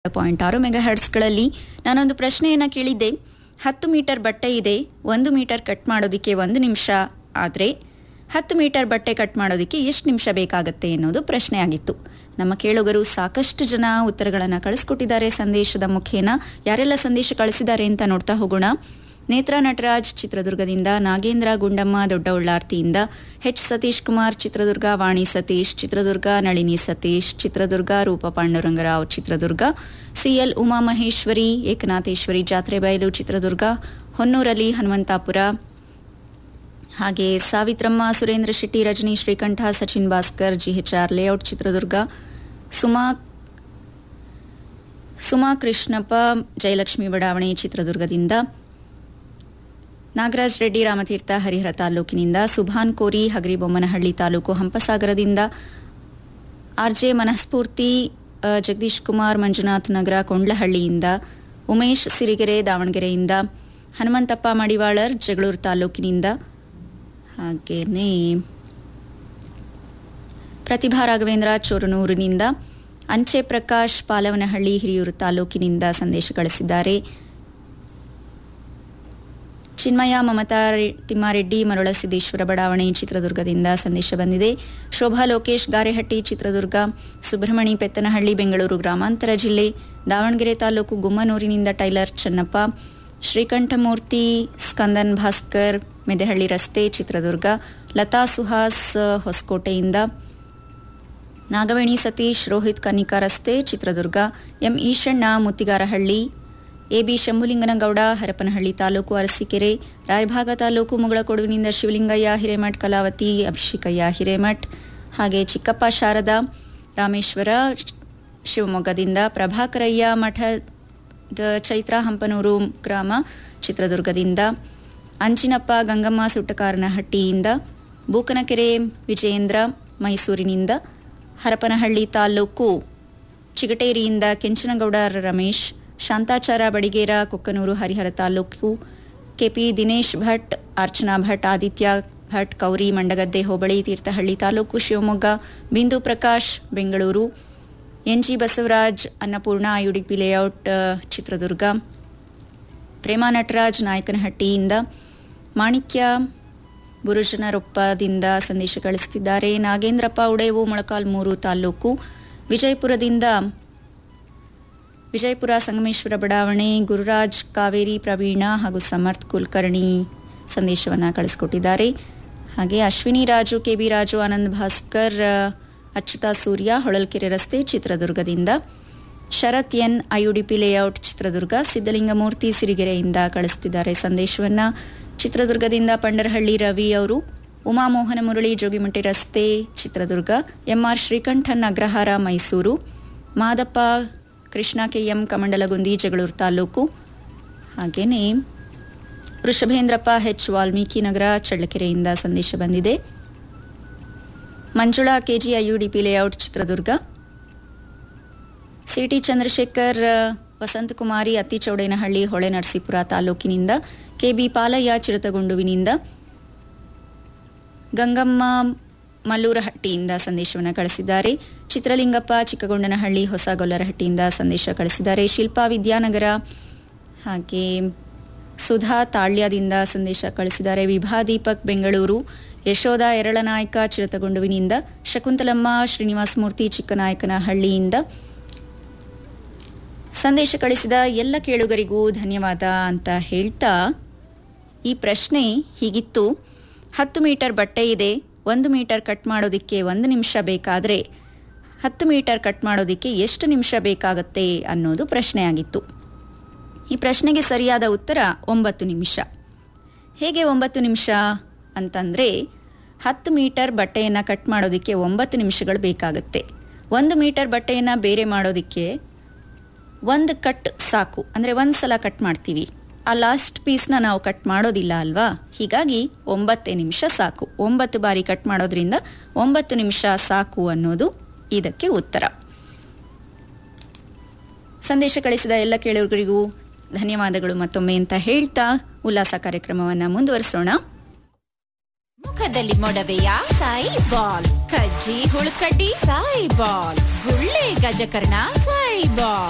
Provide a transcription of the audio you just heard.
point ಆರು mega ಹರ್ಟ್ಸ್ಗಳಲ್ಲಿ ನಾನೊಂದು ಪ್ರಶ್ನೆಯನ್ನು ಕೇಳಿದ್ದೆ ಹತ್ತು ಮೀಟರ್ ಬಟ್ಟೆ ಇದೆ ಒಂದು ಮೀಟರ್ ಕಟ್ ಮಾಡೋದಕ್ಕೆ ಒಂದು ನಿಮಿಷ ಆದರೆ ಹತ್ತು ಮೀಟರ್ ಬಟ್ಟೆ ಕಟ್ ಮಾಡೋದಕ್ಕೆ ಎಷ್ಟು ನಿಮಿಷ ಬೇಕಾಗತ್ತೆ ಎನ್ನುವುದು ಪ್ರಶ್ನೆ ಆಗಿತ್ತು ನಮ್ಮ ಕೇಳುಗರು ಸಾಕಷ್ಟು ಜನ ಉತ್ತರಗಳನ್ನು ಕಳಿಸ್ಕೊಟ್ಟಿದ್ದಾರೆ ಸಂದೇಶದ ಮುಖೇನ ಯಾರೆಲ್ಲ ಸಂದೇಶ ಕಳಿಸಿದ್ದಾರೆ ಅಂತ ನೋಡ್ತಾ ಹೋಗೋಣ ನೇತ್ರಾ ನಟರಾಜ್ ಚಿತ್ರದುರ್ಗದಿಂದ ನಾಗೇಂದ್ರ ಗುಂಡಮ್ಮ ದೊಡ್ಡ ಉಳ್ಳಾರ್ತಿಯಿಂದ ಎಚ್ ಸತೀಶ್ ಕುಮಾರ್ ಚಿತ್ರದುರ್ಗ ವಾಣಿ ಸತೀಶ್ ಚಿತ್ರದುರ್ಗ ನಳಿನಿ ಸತೀಶ್ ಚಿತ್ರದುರ್ಗ ರೂಪ ಪಾಂಡುರಂಗರಾವ್ ಚಿತ್ರದುರ್ಗ ಸಿಎಲ್ ಉಮಾಮಹೇಶ್ವರಿ ಏಕನಾಥೇಶ್ವರಿ ಜಾತ್ರೆ ಬಯಲು ಚಿತ್ರದುರ್ಗ ಹೊನ್ನೂರಲ್ಲಿ ಹನುಮಂತಾಪುರ ಹಾಗೆ ಸಾವಿತ್ರಮ್ಮ ಸುರೇಂದ್ರ ಶೆಟ್ಟಿ ರಜನಿ ಶ್ರೀಕಂಠ ಸಚಿನ್ ಭಾಸ್ಕರ್ ಜಿಎಚ್ಆರ್ ಲೇಔಟ್ ಚಿತ್ರದುರ್ಗ ಸುಮಾ ಸುಮಾ ಕೃಷ್ಣಪ್ಪ ಜಯಲಕ್ಷ್ಮಿ ಬಡಾವಣೆ ಚಿತ್ರದುರ್ಗದಿಂದ ನಾಗರಾಜ್ ರೆಡ್ಡಿ ರಾಮತೀರ್ಥ ಹರಿಹರ ತಾಲೂಕಿನಿಂದ ಸುಭಾನ್ ಕೋರಿ ಹಗರಿಬೊಮ್ಮನಹಳ್ಳಿ ತಾಲೂಕು ಹಂಪಸಾಗರದಿಂದ ಆರ್ಜೆ ಮನಸ್ಫೂರ್ತಿ ಅ, ಜಗದೀಶ್ ಕುಮಾರ್ ಮಂಜುನಾಥ್ ನಗರ ಕೊಂಡ್ಲಹಳ್ಳಿಯಿಂದ ಉಮೇಶ್ ಸಿರಿಗೆರೆ ದಾವಣಗೆರೆಯಿಂದ ಹನುಮಂತಪ್ಪ ಮಡಿವಾಳರ್ ಜಗಳೂರು ತಾಲೂಕಿನಿಂದ ಹಾಗೇನೇ ಪ್ರತಿಭಾ ರಾಘವೇಂದ್ರ ಚೋರನೂರಿನಿಂದ ಅಂಚೆ ಪ್ರಕಾಶ್ ಪಾಲವನಹಳ್ಳಿ ಹಿರಿಯೂರು ತಾಲೂಕಿನಿಂದ ಸಂದೇಶ ಕಳಿಸಿದ್ದಾರೆ ಚಿನ್ಮಯ ಮಮತಾ ರೆ- ತಿಮ್ಮಾರೆಡ್ಡಿ ಮರುಳಸಿದ್ದೇಶ್ವರ ಬಡಾವಣೆ ಚಿತ್ರದುರ್ಗದಿಂದ ಸಂದೇಶ ಬಂದಿದೆ ಶೋಭಾ ಲೋಕೇಶ್ ಗಾರೆಹಟ್ಟಿ ಚಿತ್ರದುರ್ಗ ಸುಬ್ರಹ್ಮಣಿ ಪೆತ್ತನಹಳ್ಳಿ ಬೆಂಗಳೂರು ಗ್ರಾಮಾಂತರ ಜಿಲ್ಲೆ ದಾವಣಗೆರೆ ತಾಲೂಕು ಗುಮ್ಮನೂರಿನಿಂದ ಟೈಲರ್ ಚನ್ನಪ್ಪ ಶ್ರೀಕಂಠಮೂರ್ತಿ ಸ್ಕಂದನ್ ಭಾಸ್ಕರ್ ಮೆದೆಹಳ್ಳಿ ರಸ್ತೆ ಚಿತ್ರದುರ್ಗ ಲತಾ ಸುಹಾಸ್ ಹೊಸಕೋಟೆಯಿಂದ ನಾಗವೇಣಿ ಸತೀಶ್ ರೋಹಿತ್ ಕನ್ನಿಕಾ ರಸ್ತೆ ಚಿತ್ರದುರ್ಗ ಎಂ ಈಶಣ್ಣ ಮುತ್ತಿಗಾರಹಳ್ಳಿ ಎಬಿ ಶಂಭುಲಿಂಗನಗೌಡ ಹರಪನಹಳ್ಳಿ ತಾಲೂಕು ಅರಸೀಕೆರೆ ರಾಯಭಾಗ ತಾಲೂಕು ಮುಗಳಕೊಡುವಿನಿಂದ ಶಿವಲಿಂಗಯ್ಯ ಹಿರೇಮಠ್ ಕಲಾವತಿ ಅಭಿಷೇಕಯ್ಯ ಹಿರೇಮಠ್ ಹಾಗೆ ಚಿಕ್ಕಪ್ಪ ಶಾರದಾ ರಾಮೇಶ್ವರ ಶಿವಮೊಗ್ಗದಿಂದ ಪ್ರಭಾಕರಯ್ಯ ಮಠದ ಚೈತ್ರ ಹಂಪನೂರು ಗ್ರಾಮ ಚಿತ್ರದುರ್ಗದಿಂದ ಅಂಚಿನಪ್ಪ ಗಂಗಮ್ಮ ಸುಟ್ಟಕಾರನಹಟ್ಟಿಯಿಂದ ಬೂಕನಕೆರೆ ವಿಜಯೇಂದ್ರ ಮೈಸೂರಿನಿಂದ ಹರಪನಹಳ್ಳಿ ತಾಲೂಕು ಚಿಗಟೇರಿಯಿಂದ Kenchanagowda Ramesh Shantachara Badigera Kokkanuru Harihara taluk KP Dinesh Bhat Archana Bhat Aditya Bhat Kauri Mandagadde hobli Thirthahalli taluk Shivamogga Bindu Prakash Bengaluru NG Basavaraj Annapurna UDP layout ಆ, ಚಿತ್ರದುರ್ಗ ಪ್ರೇಮಾ ನಟರಾಜ್ ನಾಯಕನಹಟ್ಟಿಯಿಂದ ಮಾಣಿಕ್ಯ ಬುರುಜನರೊಪ್ಪದಿಂದ ಸಂದೇಶ ಕಳಿಸುತ್ತಿದ್ದಾರೆ ನಾಗೇಂದ್ರಪ್ಪ ಉಡೇವು ಮೊಳಕಾಲ್ಮೂರು ತಾಲೂಕು ವಿಜಯಪುರದಿಂದ ವಿಜಯಪುರ ಸಂಗಮೇಶ್ವರ ಬಡಾವಣೆ ಗುರುರಾಜ್ ಕಾವೇರಿ ಪ್ರವೀಣ ಹಾಗೂ ಸಮರ್ಥ್ ಕುಲಕರ್ಣಿ ಸಂದೇಶವನ್ನು ಕಳಿಸಿಕೊಟ್ಟಿದ್ದಾರೆ ಹಾಗೆ ಅಶ್ವಿನಿ ರಾಜು ಕೆಬಿ ರಾಜು ಆನಂದ್ ಭಾಸ್ಕರ್ ಆ, ಅಚ್ಯುತ ಸೂರ್ಯ ಹೊಳಲ್ಕೆರೆ ರಸ್ತೆ ಚಿತ್ರದುರ್ಗದಿಂದ Sharath N IUDP layout Chitradurga Siddalingamurthy ಸಿರಿಗೆರೆಯಿಂದ ಕಳಿಸ್ತಿದ್ದಾರೆ ಸಂದೇಶವನ್ನ ಚಿತ್ರದುರ್ಗದಿಂದ ಪಂಡರಹಳ್ಳಿ ರವಿ ಅವರು ಉಮಾಮೋಹನ ಮುರಳಿ ಜೋಗಿಮಟ್ಟಿ ರಸ್ತೆ ಚಿತ್ರದುರ್ಗ ಎಂಆರ್ ಶ್ರೀಕಂಠನ್ ಅಗ್ರಹಾರ ಮೈಸೂರು ಮಾದಪ್ಪ ಕೃಷ್ಣ ಕೆಎಂ ಕಮಂಡಲಗುಂದಿ ಜಗಳೂರು ತಾಲೂಕು ಹಾಗೇನೇ ವೃಷಭೇಂದ್ರಪ್ಪ ಎಚ್ ವಾಲ್ಮೀಕಿ ನಗರ ಚಳ್ಳಕೆರೆಯಿಂದ ಸಂದೇಶ ಬಂದಿದೆ Manjula KG IUDP layout Chitradurga CT Chandrashekar ಆ, ವಸಂತಕುಮಾರಿ ಅತ್ತಿಚೌಡೇನಹಳ್ಳಿ ಹೊಳೆ ನರಸೀಪುರ ತಾಲೂಕಿನಿಂದ ಕೆಬಿ ಪಾಲಯ್ಯ ಚಿರತಗುಂಡುವಿನಿಂದ ಗಂಗಮ್ಮ ಮಲ್ಲೂರಹಟ್ಟಿಯಿಂದ ಸಂದೇಶವನ್ನು ಕಳಿಸಿದ್ದಾರೆ ಚಿತ್ರಲಿಂಗಪ್ಪ ಚಿಕ್ಕಗೊಂಡನಹಳ್ಳಿ ಹೊಸಗೊಲ್ಲರಹಟ್ಟಿಯಿಂದ ಸಂದೇಶ ಕಳಿಸಿದ್ದಾರೆ ಶಿಲ್ಪಾ ವಿದ್ಯಾನಗರ ಹಾಗೆ ಸುಧಾ ತಾಳ್ಯದಿಂದ ಸಂದೇಶ ಕಳಿಸಿದ್ದಾರೆ ವಿಭಾ ದೀಪಕ್ ಬೆಂಗಳೂರು ಯಶೋಧ ಎರಳನಾಯಕ ಚಿರತಗುಂಡುವಿನಿಂದ ಶಕುಂತಲಮ್ಮ ಶ್ರೀನಿವಾಸ ಮೂರ್ತಿ ಚಿಕ್ಕನಾಯಕನಹಳ್ಳಿಯಿಂದ ಸಂದೇಶ ಕಳಿಸಿದ ಎಲ್ಲ ಕೇಳುಗರಿಗೂ ಧನ್ಯವಾದ ಅಂತ ಹೇಳ್ತಾ ಈ ಪ್ರಶ್ನೆ ಹೀಗಿತ್ತು ಹತ್ತು ಮೀಟರ್ ಬಟ್ಟೆ ಇದೆ ಒಂದು ಮೀಟರ್ ಕಟ್ ಮಾಡೋದಕ್ಕೆ ಒಂದು ನಿಮಿಷ ಬೇಕಾದರೆ ಹತ್ತು ಮೀಟರ್ ಕಟ್ ಮಾಡೋದಕ್ಕೆ ಎಷ್ಟು ನಿಮಿಷ ಬೇಕಾಗತ್ತೆ ಅನ್ನೋದು ಪ್ರಶ್ನೆಯಾಗಿತ್ತು ಈ ಪ್ರಶ್ನೆಗೆ ಸರಿಯಾದ ಉತ್ತರ ಒಂಬತ್ತು ನಿಮಿಷ ಹೇಗೆ ಒಂಬತ್ತು ನಿಮಿಷ ಅಂತಂದರೆ ಹತ್ತು ಮೀಟರ್ ಬಟ್ಟೆಯನ್ನು ಕಟ್ ಮಾಡೋದಕ್ಕೆ ಒಂಬತ್ತು ನಿಮಿಷಗಳು ಬೇಕಾಗುತ್ತೆ ಒಂದು ಮೀಟರ್ ಬಟ್ಟೆಯನ್ನು ಬೇರೆ ಮಾಡೋದಕ್ಕೆ ಒಂದು ಕಟ್ ಸಾಕು ಅಂದರೆ ಒಂದು ಸಲ ಕಟ್ ಮಾಡ್ತೀವಿ ಆ ಲಾಸ್ಟ್ ಪೀಸ್ನ ನಾವು ಕಟ್ ಮಾಡೋದಿಲ್ಲ ಅಲ್ವಾ ಹೀಗಾಗಿ ಒಂಬತ್ತೇ ನಿಮಿಷ ಸಾಕು ಒಂಬತ್ತು ಬಾರಿ ಕಟ್ ಮಾಡೋದ್ರಿಂದ ಒಂಬತ್ತು ನಿಮಿಷ ಸಾಕು ಅನ್ನೋದು ಇದಕ್ಕೆ ಉತ್ತರ ಸಂದೇಶ ಕಳಿಸಿದ ಎಲ್ಲ ಕೇಳುಗರಿಗೂ ಧನ್ಯವಾದಗಳು ಮತ್ತೊಮ್ಮೆ ಅಂತ ಹೇಳ್ತಾ ಉಲ್ಲಾಸ ಕಾರ್ಯಕ್ರಮವನ್ನು ಮುಂದುವರಿಸೋಣ ಮುಖದಲ್ಲಿ ಮೊಡವೆಯ ಸಾಯಿ ಬಾಲ್ ಕಜ್ಜಿ ಹುಳುಕಡ್ಡಿ ಸಾಯಿ ಬಾಲ್ ಗುಳ್ಳೆ ಗಜಕರ್ಣ ಸಾಯಿ ಬಾಲ್